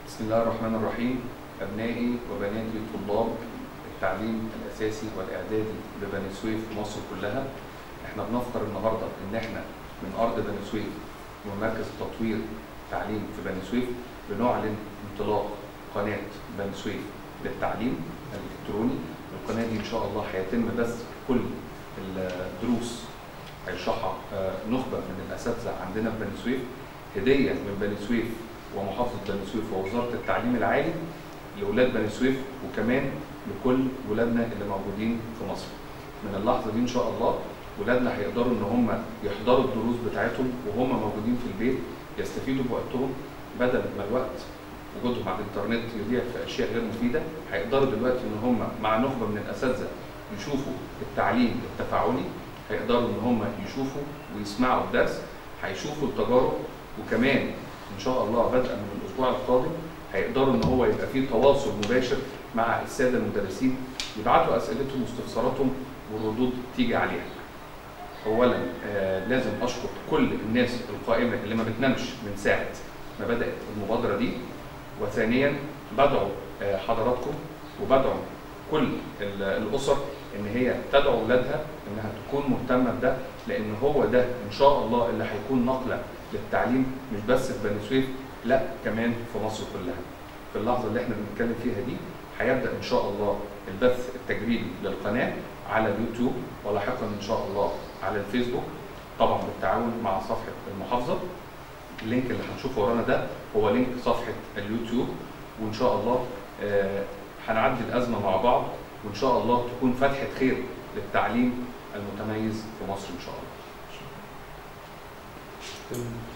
بسم الله الرحمن الرحيم أبنائي وبناتي طلاب التعليم الأساسي والإعدادي ببني سويف في مصر كلها احنا بنفطر النهاردة إن احنا من أرض بني سويف ومركز تطوير تعليم في بني سويف بنعلن انطلاق قناة بني سويف للتعليم الإلكتروني القناة دي إن شاء الله هيتم بث كل الدروس هيشرحها آه، نخبة من الأساتذة عندنا في بني سويف هدية من بني سويف ومحافظة بني سويف ووزارة التعليم العالي لأولاد بني سويف وكمان لكل ولادنا اللي موجودين في مصر. من اللحظة دي إن شاء الله ولادنا هيقدروا إن هم يحضروا الدروس بتاعتهم وهم موجودين في البيت يستفيدوا بوقتهم بدل ما الوقت وجودهم على الإنترنت يضيع في أشياء غير مفيدة هيقدروا دلوقتي إن هم مع نخبة من الأساتذة يشوفوا التعليم التفاعلي هيقدروا إن هم يشوفوا ويسمعوا الدرس هيشوفوا التجارب وكمان ان شاء الله بدءا من الاسبوع القادم هيقدروا ان هو يبقى فيه تواصل مباشر مع الساده المدرسين يبعتوا اسئلتهم واستفساراتهم والردود تيجي عليها. اولا آه لازم اشكر كل الناس القائمه اللي ما بتنامش من ساعه ما بدات المبادره دي وثانيا بدعو آه حضراتكم وبدعو كل ال- الاسر ان هي تدعو اولادها انها تكون مهتمه بده لان هو ده ان شاء الله اللي هيكون نقله للتعليم مش بس في بني سويف لا كمان في مصر كلها. في اللحظه اللي احنا بنتكلم فيها دي هيبدا ان شاء الله البث التجريبي للقناه على اليوتيوب ولاحقا ان شاء الله على الفيسبوك طبعا بالتعاون مع صفحه المحافظه. اللينك اللي هنشوفه ورانا ده هو لينك صفحه اليوتيوب وان شاء الله آه، هنعدي الازمه مع بعض وان شاء الله تكون فتحه خير للتعليم المتميز في مصر ان شاء الله. تمام